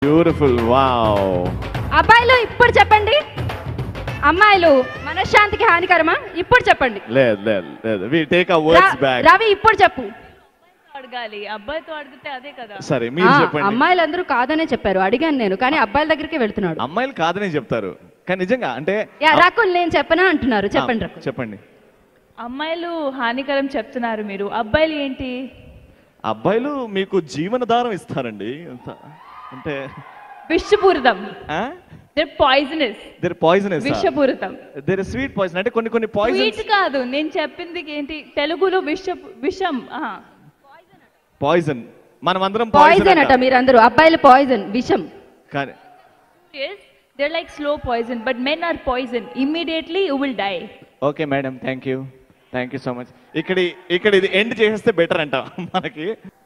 Beautiful wow అబ్బాయిలు ఇప్పుడు చెప్పండి అమ్మాయిలు మనశ్శాంతికి హానికరమా ఇప్పుడు చెప్పండి లేదు లేదు లేదు వి టేక్ అ వర్డ్స్ రా- బ్యాక్ రవి ఇప్పుడు చెప్పు అడగాలి అబ్బాయితో అడిగితే అదే కదా సరే మీరు ఆ, చెప్పండి అమ్మాయిలందరూ కాదనే చెప్పారు అడిగాను నేను కానీ అబ్బాయిల దగ్గరికి వెళ్తున్నాడు అమ్మాయిలు కాదనే చెప్తారు కానీ నిజంగా అంటే యా రాకుల్ నేను చెప్పనా అంటున్నారు చెప్పండి ఆ, రాకుల్ చెప్పండి అమ్మాయిలు హానికరం చెప్తున్నారు మీరు అబ్బాయిలు ఏంటి అబ్బాయిలు మీకు జీవనధారం ఇస్తారండి అంత- అంటే విషపూరితం దర్ పాయిజనస్ దేర్ పాయిజనస్ విషపూరితం దేర్ స్వీట్ పాయిజన్ అంటే కొన్ని కొన్ని పాయిజన్స్ స్వీట్ కాదు నేను చెప్పింది ఏంటి తెలుగులో విష విషం ఆహా. పాయిజన్ మనం అందరం పాయిజన్ అట మీరందరూ అబ్బాయిలు పాయిజన్ విషం కానీ Yes, they're like slow poison, but men are poison. Immediately you will die. Okay madam thank you thank you so much ఇక్కడ ఇక్కడ ఇది ఎండ్ చేసేస్తే బెటర్ అంట మనకి